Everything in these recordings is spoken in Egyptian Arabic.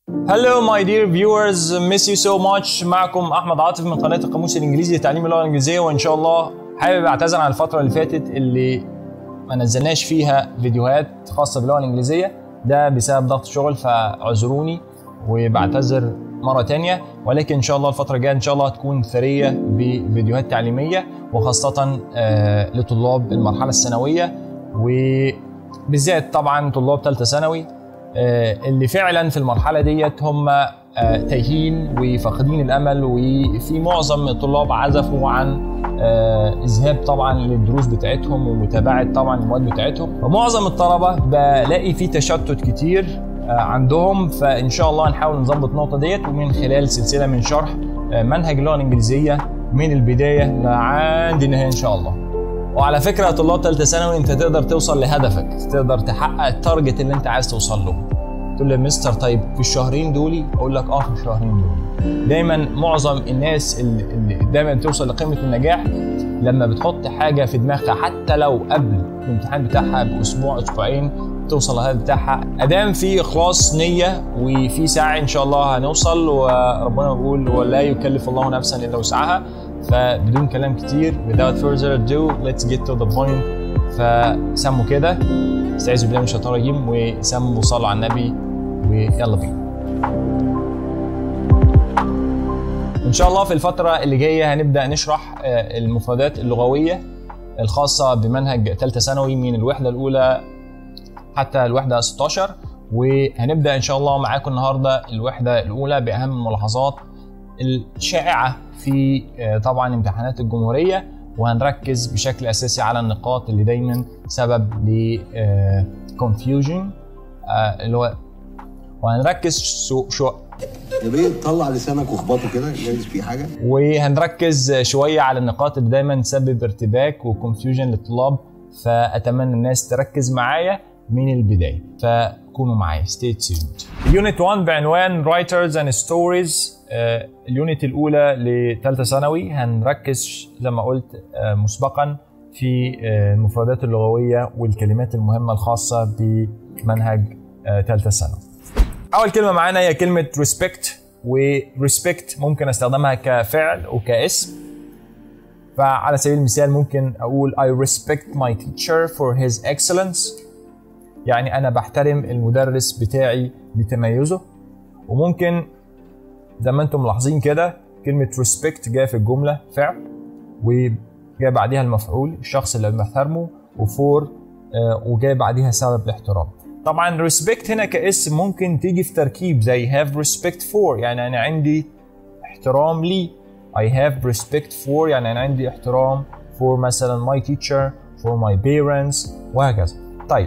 Hello my dear viewers, miss you so much معكم احمد عاطف من قناه القاموس الانجليزي لتعليم اللغه الانجليزيه وان شاء الله حابب اعتذر عن الفتره اللي فاتت اللي ما نزلناش فيها فيديوهات خاصه باللغه الانجليزيه ده بسبب ضغط شغل فاعذروني وبعتذر مره تانية ولكن ان شاء الله الفتره الجايه ان شاء الله هتكون ثريه بفيديوهات تعليميه وخاصه آه، لطلاب المرحله الثانويه وبالذات طبعا طلاب ثالثه ثانوي آه، اللي فعلا في المرحله ديت هم آه، تايهين وفاقدين الامل وفي معظم الطلاب عزفوا عن آه، الذهاب طبعا للدروس بتاعتهم ومتابعه طبعا المواد بتاعتهم ومعظم الطلبه بلاقي في تشتت كتير آه، عندهم فان شاء الله هنحاول نظبط النقطه ديت ومن خلال سلسله من شرح آه، منهج اللغه الانجليزيه من البدايه لعند النهايه ان شاء الله وعلى فكره يا طلاب ثالثه ثانوي انت تقدر توصل لهدفك تقدر تحقق التارجت اللي انت عايز توصل له تقول لي يا مستر طيب في الشهرين دول اقول لك اه في الشهرين دول دايما معظم الناس اللي اللي دايما توصل لقمه النجاح لما بتحط حاجه في دماغها حتى لو قبل الامتحان بتاعها باسبوع اسبوعين توصل للهدف بتاعها ادام في اخلاص نيه وفي سعي ان شاء الله هنوصل وربنا بيقول ولا يكلف الله نفسا الا وسعها فبدون كلام كتير without further ado let's get to the point فسموا كده استعيذوا بالله من الشيطان الرجيم وسموا وصلوا على النبي ويلا بينا ان شاء الله في الفتره اللي جايه هنبدا نشرح آه، المفردات اللغويه الخاصه بمنهج ثالثه ثانوي من الوحده الاولى حتى الوحده 16 وهنبدا ان شاء الله معاكم النهارده الوحده الاولى باهم الملاحظات الشائعه في آه، طبعا امتحانات الجمهوريه وهنركز بشكل اساسي على النقاط اللي دايما سبب ل confusion آه، اللي هو وهنركز شو شو يا بيه طلع لسانك واخبطه كده جايز فيه حاجه وهنركز شويه على النقاط اللي دايما تسبب ارتباك وكونفيوجن للطلاب فاتمنى الناس تركز معايا من البدايه فكونوا معايا stay tuned يونت 1 بعنوان writers and stories آه، اليونت الاولى لثالثه ثانوي هنركز زي ما قلت آه، مسبقا في آه، المفردات اللغويه والكلمات المهمه الخاصه بمنهج ثالثه ثانوي اول كلمه معانا هي كلمه respect وريسبكت ممكن استخدمها كفعل وكاسم فعلى سبيل المثال ممكن اقول I respect my teacher for his excellence يعني انا بحترم المدرس بتاعي لتميزه وممكن زي ما انتم ملاحظين كده كلمة respect جاية في الجملة فعل وجاء بعديها المفعول الشخص اللي بنحترمه وفور آه، وجاء بعديها سبب الاحترام طبعا respect هنا كاسم ممكن تيجي في تركيب زي have respect for يعني انا عندي احترام لي I have respect for يعني انا عندي احترام for مثلا my teacher for my parents وهكذا طيب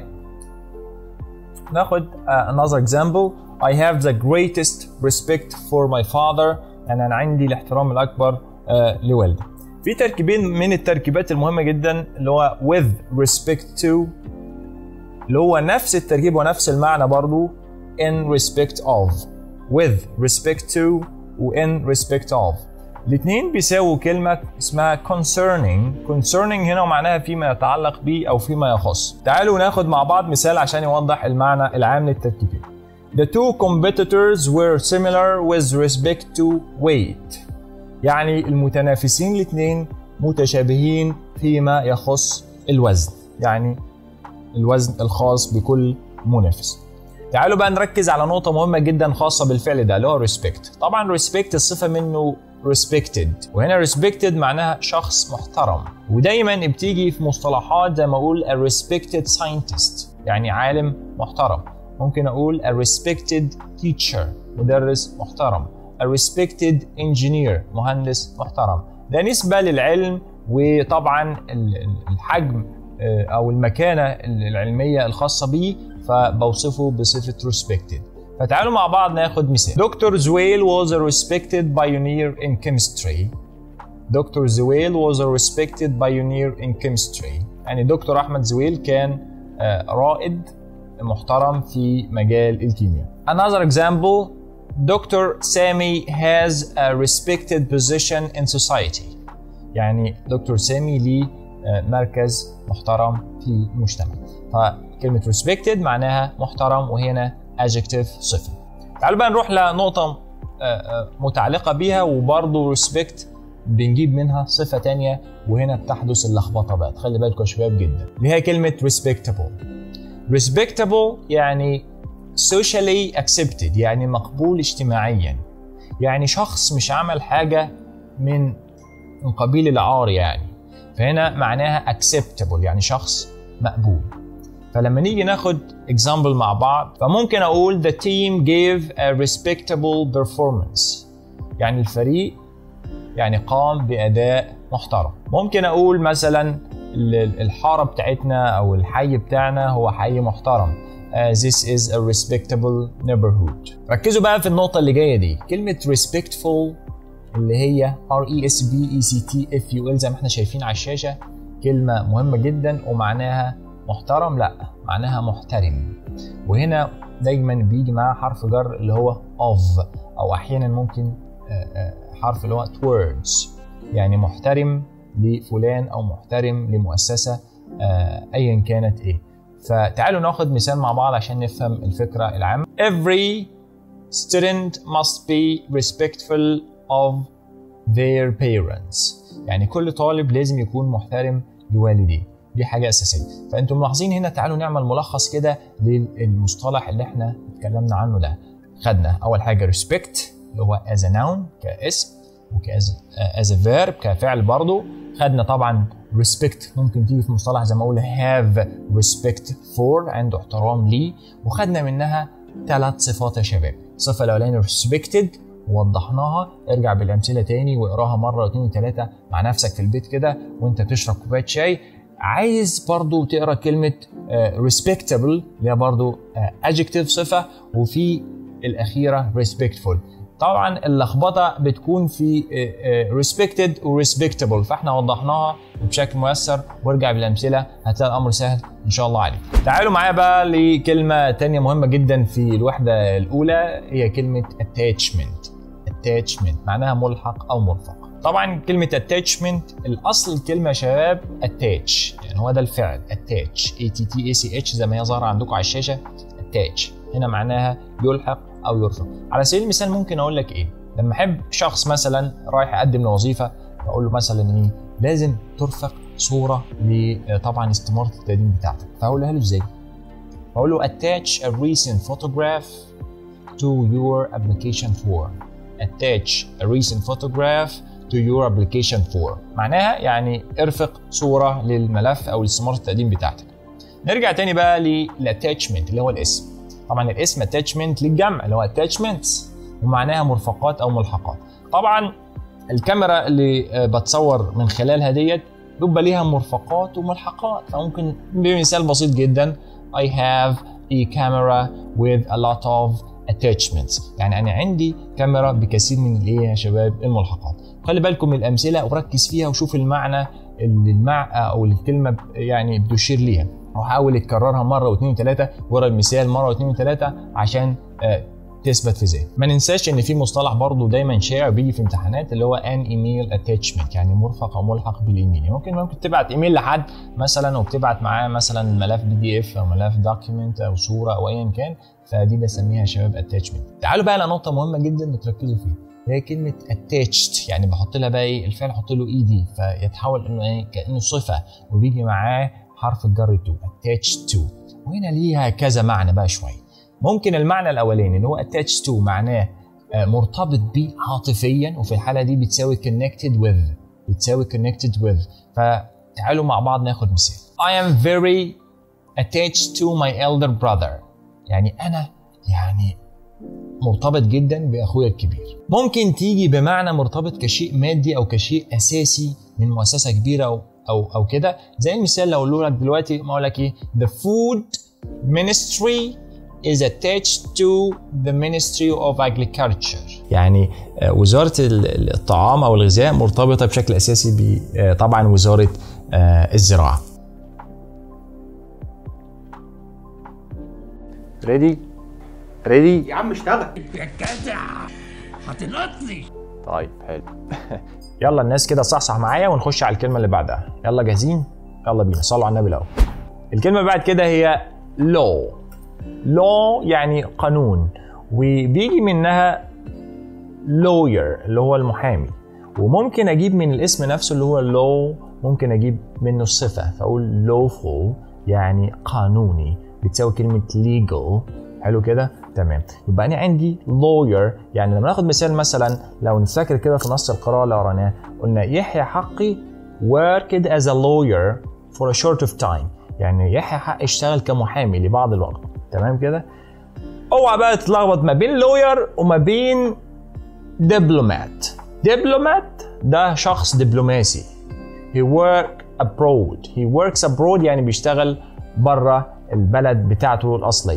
ناخد uh, another example I have the greatest respect for my father يعني انا عندي الاحترام الاكبر uh, لوالدي في تركيبين من التركيبات المهمه جدا اللي هو with respect to اللي هو نفس التركيب ونفس المعنى برضو in respect of with respect to و in respect of الاثنين بيساووا كلمة اسمها concerning concerning هنا معناها فيما يتعلق به أو فيما يخص تعالوا ناخد مع بعض مثال عشان يوضح المعنى العام للتركيبين The two competitors were similar with respect to weight يعني المتنافسين الاثنين متشابهين فيما يخص الوزن يعني الوزن الخاص بكل منافس تعالوا بقى نركز على نقطة مهمة جدا خاصة بالفعل ده اللي هو respect طبعا respect الصفة منه respected وهنا respected معناها شخص محترم ودايما بتيجي في مصطلحات زي ما اقول a respected scientist يعني عالم محترم ممكن اقول a respected teacher مدرس محترم a respected engineer مهندس محترم ده نسبة للعلم وطبعا ال- ال- الحجم آه، او المكانة العلمية الخاصة بيه فبوصفه بصفة respected فتعالوا مع بعض ناخد مثال دكتور زويل was a respected pioneer in chemistry دكتور زويل was a respected pioneer in chemistry يعني دكتور احمد زويل كان آه، رائد محترم في مجال الكيمياء another example دكتور سامي has a respected position in society يعني دكتور سامي ليه آه، مركز محترم في المجتمع فكلمة respected معناها محترم وهنا adjective صفة تعالوا بقى نروح لنقطه آه، آه، متعلقه بيها وبرضه ريسبكت بنجيب منها صفه تانية وهنا بتحدث اللخبطه بقى خلي بالكم يا شباب جدا اللي هي كلمه respectable respectable يعني socially accepted يعني مقبول اجتماعيا يعني شخص مش عمل حاجه من من قبيل العار يعني فهنا معناها acceptable يعني شخص مقبول فلما نيجي ناخد example مع بعض فممكن اقول the team gave a respectable performance يعني الفريق يعني قام باداء محترم ممكن اقول مثلا ال- الحاره بتاعتنا او الحي بتاعنا هو حي محترم Uh, this is a respectable neighborhood ركزوا بقى في النقطة اللي جاية دي كلمة respectful اللي هي R E S B E C T F U L زي ما احنا شايفين على الشاشة كلمة مهمة جدا ومعناها محترم لا معناها محترم وهنا دايما بيجي معاه حرف جر اللي هو of او احيانا ممكن آه، آه، حرف اللي هو towards يعني محترم لفلان او محترم لمؤسسة آه، ايا كانت ايه فتعالوا ناخد مثال مع بعض عشان نفهم الفكرة العامة every student must be respectful of their parents يعني كل طالب لازم يكون محترم لوالديه دي حاجة أساسية فأنتم ملاحظين هنا تعالوا نعمل ملخص كده للمصطلح اللي احنا اتكلمنا عنه ده خدنا أول حاجة respect اللي هو as a noun كاسم وكاز as a verb كفعل برضه خدنا طبعا respect ممكن تيجي في مصطلح زي ما اقول have respect for عنده احترام ليه وخدنا منها ثلاث صفات يا شباب الصفة الأولانية respected وضحناها ارجع بالأمثلة تاني واقراها مرة واثنين وثلاثة مع نفسك في البيت كده وانت بتشرب كوباية شاي عايز برضو تقرا كلمة آه، respectable اللي هي برضو آه، adjective صفة وفي الأخيرة respectful طبعا اللخبطة بتكون في آه، آه، respected و respectable فاحنا وضحناها بشكل ميسر وارجع بالأمثلة هتلاقي الأمر سهل إن شاء الله عليك تعالوا معايا بقى لكلمة تانية مهمة جدا في الوحدة الأولى هي كلمة attachment attachment معناها ملحق أو مرفق طبعا كلمة attachment الأصل الكلمة يا شباب attach يعني هو ده الفعل attach a t t a c h زي ما هي ظاهرة عندكم على الشاشة attach هنا معناها يلحق أو يرفق على سبيل المثال ممكن أقول لك إيه لما أحب شخص مثلا رايح يقدم لوظيفة بقول له مثلا إيه لازم ترفق صورة ل طبعا استمارة التقديم بتاعتك فهقولها له إزاي؟ بقول له attach a recent photograph to your application form attach a recent photograph to your application form معناها يعني ارفق صورة للملف أو لاستمارة التقديم بتاعتك نرجع تاني بقى للاتاتشمنت اللي هو الاسم طبعا الاسم اتاتشمنت للجمع اللي هو attachments ومعناها مرفقات أو ملحقات طبعا الكاميرا اللي آه، بتصور من خلالها ديت بيبقى ليها مرفقات وملحقات فممكن بمثال بسيط جدا I have a camera with a lot of attachments يعني أنا عندي كاميرا بكثير من الإيه يا شباب الملحقات خلي بالكم من الأمثلة وركز فيها وشوف المعنى اللي المع أو الكلمة ب- يعني بتشير ليها وحاول تكررها مرة واثنين وثلاثة ورا المثال مرة واثنين وثلاثة عشان آه، تثبت في ذهنك ما ننساش ان في مصطلح برضو دايما شائع بيجي في امتحانات اللي هو ان ايميل اتاتشمنت يعني مرفق او ملحق بالايميل يعني ممكن ممكن تبعت ايميل لحد مثلا وبتبعت معاه مثلا ملف بي دي اف او ملف دوكيمنت او صوره او ايا كان فدي بسميها يا شباب اتاتشمنت تعالوا بقى لنقطه مهمه جدا تركزوا فيها هي كلمة attached يعني بحط لها بقى ايه الفعل احط له اي دي فيتحول انه ايه كانه صفة وبيجي معاه حرف الجر to attached to وهنا ليها كذا معنى بقى شوية ممكن المعنى الاولاني اللي هو attached to معناه آه، مرتبط بيه عاطفيا وفي الحالة دي بتساوي connected with بتساوي connected with فتعالوا مع بعض ناخد مثال I am very attached to my elder brother يعني انا يعني مرتبط جدا باخويا الكبير ممكن تيجي بمعنى مرتبط كشيء مادي او كشيء اساسي من مؤسسه كبيره او او او كده زي المثال لو اقول لك دلوقتي ما اقول لك ايه the food ministry is attached to the ministry of agriculture يعني آه، وزاره ال- الطعام او الغذاء مرتبطه بشكل اساسي بطبعا وزاره آه، الزراعه ريدي ريدي يا عم اشتغل طيب حلو يلا الناس كده صحصح معايا ونخش على الكلمه اللي بعدها يلا جاهزين يلا بينا صلوا على النبي الاول الكلمه بعد كده هي law law يعني قانون وبيجي منها lawyer اللي هو المحامي وممكن اجيب من الاسم نفسه اللي هو law ممكن اجيب منه الصفه فاقول lawful يعني قانوني بتساوي كلمه legal حلو كده تمام يبقى انا عندي lawyer يعني لما ناخد مثال مثلا لو نفتكر كده في نص القراءه اللي قريناه قلنا يحيى حقي worked as a lawyer for a short of time يعني يحيى حقي اشتغل كمحامي لبعض الوقت تمام كده اوعى بقى تتلخبط ما بين lawyer وما بين دبلومات دبلومات ده شخص دبلوماسي he work abroad he works abroad يعني بيشتغل بره البلد بتاعته الأصلية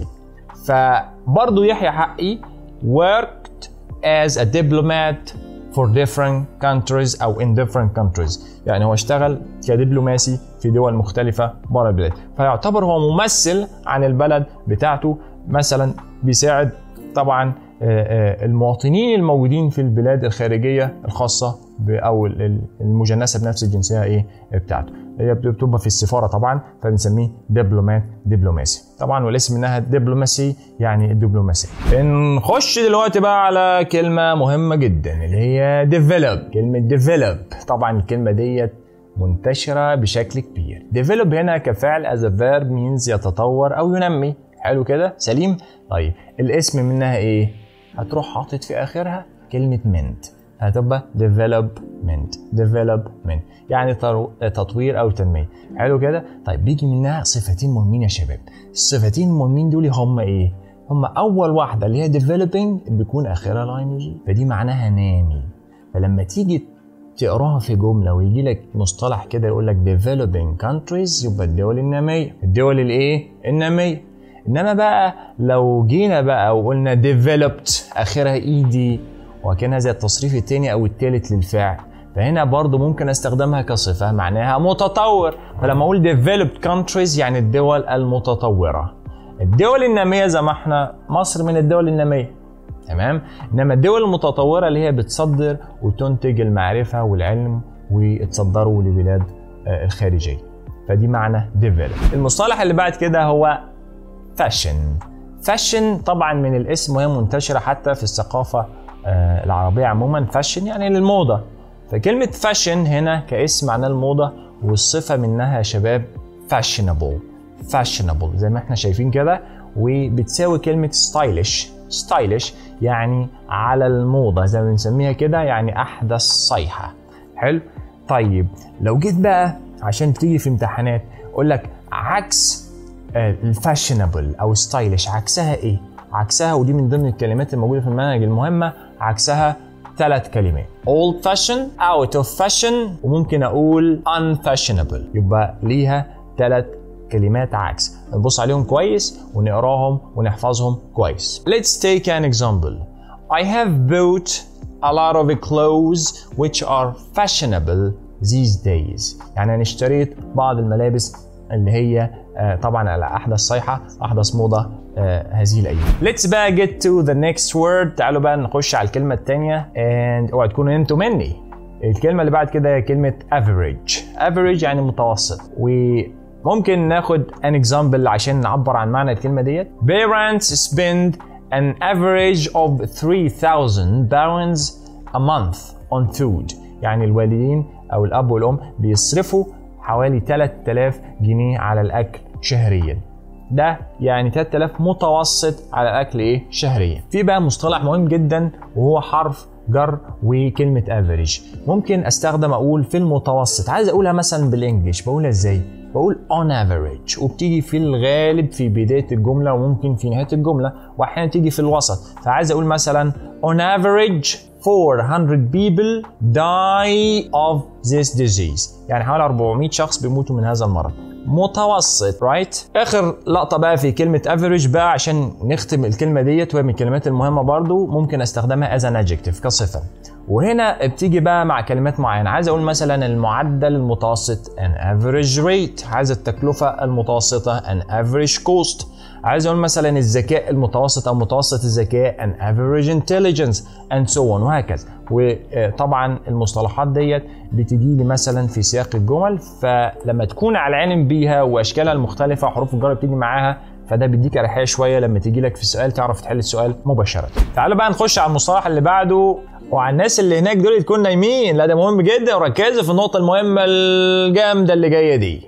فبرضه يحيى حقي worked as a diplomat for different countries أو in different countries يعني هو اشتغل كدبلوماسي في دول مختلفة بره البلاد فيعتبر هو ممثل عن البلد بتاعته مثلا بيساعد طبعا المواطنين الموجودين في البلاد الخارجيه الخاصه او المجنسه بنفس الجنسيه ايه بتاعته هي بتبقى في السفاره طبعا فبنسميه دبلومات دبلوماسي طبعا والاسم منها دبلوماسي يعني الدبلوماسي نخش دلوقتي بقى على كلمه مهمه جدا اللي هي develop كلمه develop طبعا الكلمه ديت منتشره بشكل كبير develop هنا كفعل as a verb means يتطور او ينمي حلو كده سليم طيب الاسم منها ايه هتروح حاطط في اخرها كلمه mint هتبقى development development يعني تطوير او تنميه حلو كده طيب بيجي منها صفتين مهمين يا شباب الصفتين المهمين دول هم ايه هم اول واحده اللي هي developing بيكون اخرها لاين جي فدي معناها نامي فلما تيجي تقراها في جمله ويجي لك مصطلح كده يقول لك developing countries يبقى الدول الناميه الدول الايه الناميه انما بقى لو جينا بقى وقلنا developed اخرها اي دي وكان زي التصريف الثاني او الثالث للفعل فهنا برضو ممكن استخدمها كصفة معناها متطور فلما اقول developed countries يعني الدول المتطورة الدول النامية زي ما احنا مصر من الدول النامية تمام انما الدول المتطورة اللي هي بتصدر وتنتج المعرفة والعلم وتصدره لبلاد الخارجية فدي معنى develop المصطلح اللي بعد كده هو فاشن فاشن طبعا من الاسم وهي منتشرة حتى في الثقافة العربية عموما فاشن يعني للموضة فكلمة فاشن هنا كاسم معناه الموضة والصفة منها يا شباب fashionable fashionable زي ما احنا شايفين كده وبتساوي كلمة stylish stylish يعني على الموضة زي ما بنسميها كده يعني أحدث صيحة حلو طيب لو جيت بقى عشان تيجي في امتحانات أقول لك عكس الفاشنبل او ستايلش عكسها ايه عكسها ودي من ضمن الكلمات الموجوده في المنهج المهمه عكسها ثلاث كلمات old fashion out of fashion وممكن اقول unfashionable يبقى ليها ثلاث كلمات عكس نبص عليهم كويس ونقراهم ونحفظهم كويس let's take an example I have bought a lot of clothes which are fashionable these days يعني انا اشتريت بعض الملابس اللي هي طبعا على احدث صيحه احدث موضه هذه الايام let's بقى get to the next word تعالوا بقى نخش على الكلمه الثانيه and اوعى تكونوا انتوا مني الكلمه اللي بعد كده هي كلمه average average يعني متوسط وممكن ناخد an example عشان نعبر عن معنى الكلمه ديت parents spend an average of 3000 pounds a month on food يعني الوالدين او الاب والام بيصرفوا حوالي 3000 جنيه على الاكل شهريا ده يعني 3000 متوسط على الاكل ايه شهريا في بقى مصطلح مهم جدا وهو حرف جر وكلمة افريج ممكن استخدم اقول في المتوسط عايز اقولها مثلا بالانجلش بقولها ازاي بقول on average وبتيجي في الغالب في بداية الجملة وممكن في نهاية الجملة واحيانا تيجي في الوسط فعايز اقول مثلا on average 400 people die of this disease يعني حوالي 400 شخص بيموتوا من هذا المرض متوسط رايت right? اخر لقطه بقى في كلمه افريج بقى عشان نختم الكلمه ديت وهي من الكلمات المهمه برضو ممكن استخدمها as an adjective كصفه وهنا بتيجي بقى مع كلمات معينه عايز اقول مثلا المعدل المتوسط an average rate عايز التكلفه المتوسطه an average cost عايز اقول مثلا الذكاء المتوسط او متوسط الذكاء an average intelligence and so on وهكذا وطبعا المصطلحات ديت بتجي لي مثلا في سياق الجمل فلما تكون على علم بيها واشكالها المختلفه وحروف الجر بتيجي معاها فده بيديك اريحيه شويه لما تيجي لك في السؤال تعرف تحل السؤال مباشره تعالوا بقى نخش على المصطلح اللي بعده وعلى الناس اللي هناك دول تكون نايمين لا ده مهم جدا وركزوا في النقطه المهمه الجامده اللي جايه دي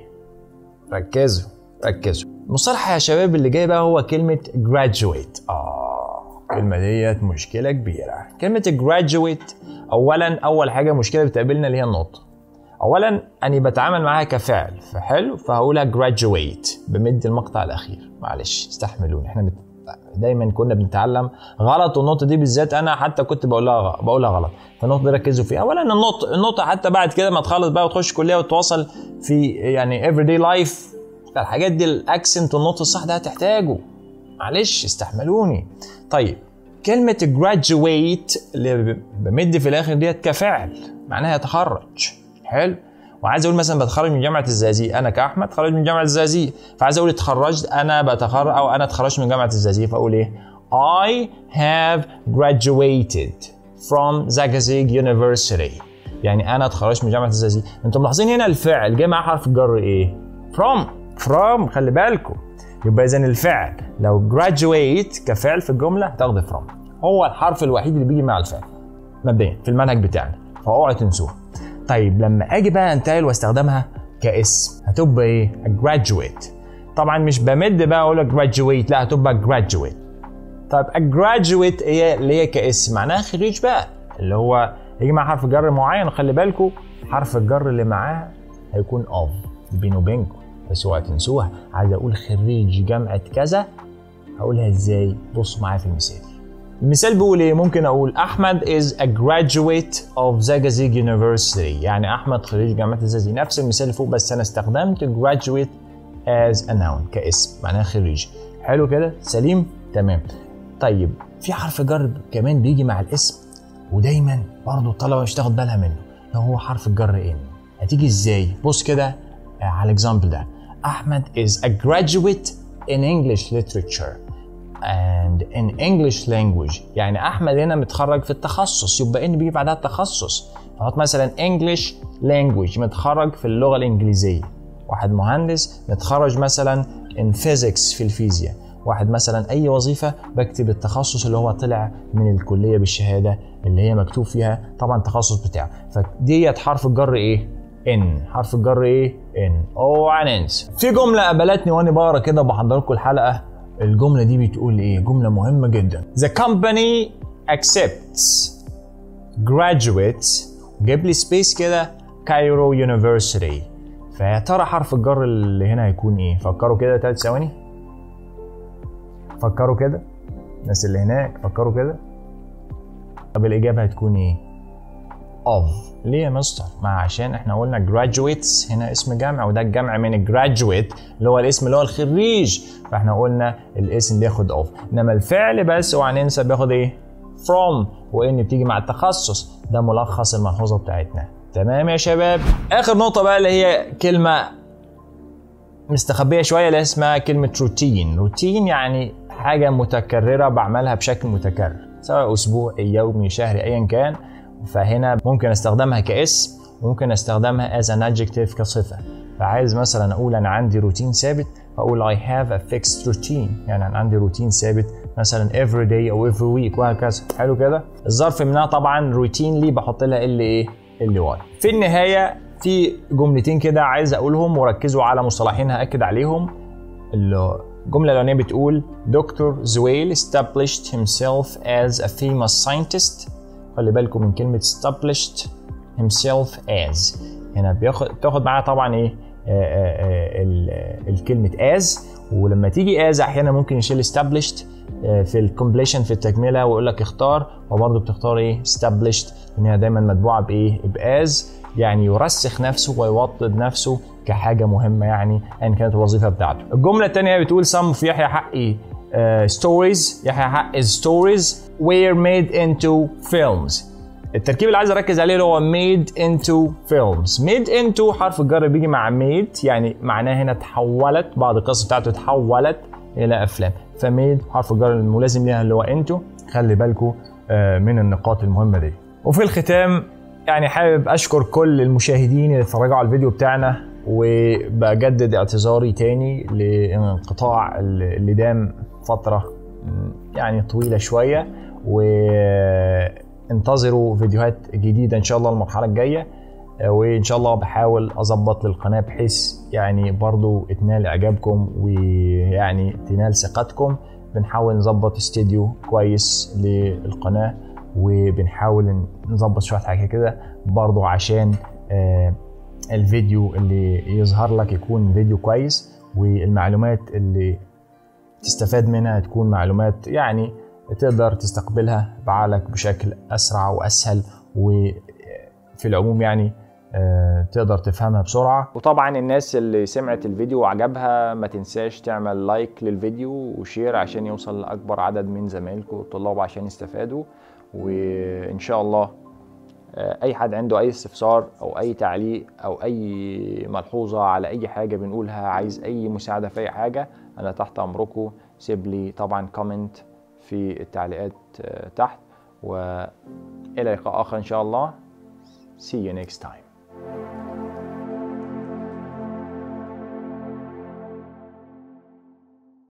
ركزوا ركزوا المصطلح يا شباب اللي جاي بقى هو كلمه graduate اه الكلمه ديت مشكله كبيره كلمه graduate اولا اول حاجه مشكله بتقابلنا اللي هي النطق اولا اني بتعامل معاها كفعل فحلو فهقولها graduate بمد المقطع الاخير معلش استحملوني احنا بت... دايما كنا بنتعلم غلط والنقطه دي بالذات انا حتى كنت بقولها غ... بقولها غلط فالنقطه دي ركزوا فيها اولا النطق النطق حتى بعد كده ما تخلص بقى وتخش كليه وتواصل في يعني everyday لايف فالحاجات دي الاكسنت والنطق الصح ده هتحتاجه معلش استحملوني طيب كلمة graduate اللي بمد في الآخر ديت كفعل معناها يتخرج حلو وعايز اقول مثلا بتخرج من جامعه الزقازيق انا كاحمد خرج من جامعه الزقازيق فعايز اقول اتخرجت انا بتخرج او انا اتخرجت من جامعه الزقازيق فاقول ايه I have graduated from Zagazig University يعني انا اتخرجت من جامعه الزقازيق انتم ملاحظين هنا الفعل جاي معاه حرف الجر ايه from from خلي بالكم يبقى اذا الفعل لو graduate كفعل في الجمله هتاخد from هو الحرف الوحيد اللي بيجي مع الفعل مبدئيا في المنهج بتاعنا فاوعوا تنسوه طيب لما اجي بقى انتقل واستخدمها كاسم هتبقى ايه graduate طبعا مش بمد بقى اقول graduate لا هتبقى graduate طيب graduate هي اللي هي كاسم معناها خريج بقى اللي هو يجي مع حرف جر معين وخلي بالكم حرف الجر اللي معاه هيكون of بيني وبينكم بس اوعى تنسوها عايز اقول خريج جامعه كذا هقولها ازاي بصوا معايا في المثال المثال بيقول ايه ممكن اقول احمد is a graduate of Zagazig University يعني احمد خريج جامعه الزقازيق نفس المثال اللي فوق بس انا استخدمت graduate as a noun كاسم معناها خريج حلو كده سليم تمام طيب في حرف جر كمان بيجي مع الاسم ودايما برضه الطلبه مش تاخد بالها منه لو هو حرف الجر ان هتيجي ازاي بص كده على الاكزامبل ده احمد is a graduate in English literature and in English language يعني احمد هنا متخرج في التخصص يبقى ان بيجي بعدها التخصص فحط مثلا English language متخرج في اللغه الانجليزيه واحد مهندس متخرج مثلا in physics في الفيزياء واحد مثلا اي وظيفه بكتب التخصص اللي هو طلع من الكليه بالشهاده اللي هي مكتوب فيها طبعا التخصص بتاعه فديت حرف الجر ايه ان حرف الجر ايه ان اوعى ننسى في جمله قابلتني وانا بقرا كده وبحضر لكم الحلقه الجمله دي بتقول ايه جمله مهمه جدا the company accepts graduates جيب لي سبيس كده كايرو يونيفرسيتي فيا ترى حرف الجر اللي هنا هيكون ايه فكروا كده ثلاث ثواني فكروا كده الناس اللي هناك فكروا كده طب الاجابه هتكون ايه of ليه يا مستر؟ ما عشان احنا قلنا graduates هنا اسم جمع وده الجمع من graduate اللي هو الاسم اللي هو الخريج فاحنا قلنا الاسم بياخد of انما الفعل بس اوعى ننسى بياخد ايه؟ from وان بتيجي مع التخصص ده ملخص الملحوظه بتاعتنا تمام يا شباب اخر نقطه بقى اللي هي كلمه مستخبيه شويه اللي اسمها كلمه روتين روتين يعني حاجه متكرره بعملها بشكل متكرر سواء اسبوعي يومي شهري ايا كان فهنا ممكن استخدمها كاسم وممكن استخدمها as an adjective كصفة فعايز مثلا اقول انا عندي روتين ثابت فاقول I have a fixed routine يعني انا عندي روتين ثابت مثلا every day او every week وهكذا حلو كده الظرف منها طبعا روتين لي بحط لها ال ايه ال واي في النهايه في جملتين كده عايز اقولهم وركزوا على مصطلحين هاكد عليهم الجمله الاولانيه بتقول دكتور زويل established himself as a famous scientist خلي بالكم من كلمة established himself as هنا بياخد تاخد معاها طبعا ايه الكلمة as ولما تيجي as احيانا ممكن يشيل established في الكومبليشن في التكملة ويقول لك اختار وبرضه بتختار ايه established ان هي دايما متبوعة بايه باز يعني يرسخ نفسه ويوطد نفسه كحاجة مهمة يعني ان كانت الوظيفة بتاعته الجملة الثانية بتقول some في يحيى حقي ستوريز يحيى حق ستوريز were made into films التركيب اللي عايز اركز عليه اللي هو made into films made into حرف الجر بيجي مع made يعني معناه هنا تحولت بعض القصص بتاعته تحولت الى افلام فميد حرف الجر الملازم ليها اللي هو into خلي بالكم من النقاط المهمه دي وفي الختام يعني حابب اشكر كل المشاهدين اللي اتفرجوا على الفيديو بتاعنا وبجدد اعتذاري تاني لانقطاع اللي دام فترة يعني طويلة شوية وانتظروا فيديوهات جديدة ان شاء الله المرحلة الجاية وان شاء الله بحاول اظبط للقناة بحيث يعني برضو تنال اعجابكم ويعني تنال ثقتكم بنحاول نظبط استديو كويس للقناة وبنحاول نظبط شوية حاجات كده برضو عشان آه الفيديو اللي يظهر لك يكون فيديو كويس والمعلومات اللي تستفاد منها تكون معلومات يعني تقدر تستقبلها بعقلك بشكل اسرع واسهل وفي العموم يعني تقدر تفهمها بسرعة وطبعا الناس اللي سمعت الفيديو وعجبها ما تنساش تعمل لايك للفيديو وشير عشان يوصل لأكبر عدد من زمايلكم والطلاب عشان يستفادوا وإن شاء الله اي حد عنده اي استفسار او اي تعليق او اي ملحوظه على اي حاجه بنقولها عايز اي مساعده في اي حاجه انا تحت امركم سيب لي طبعا كومنت في التعليقات تحت والى لقاء اخر ان شاء الله see you next time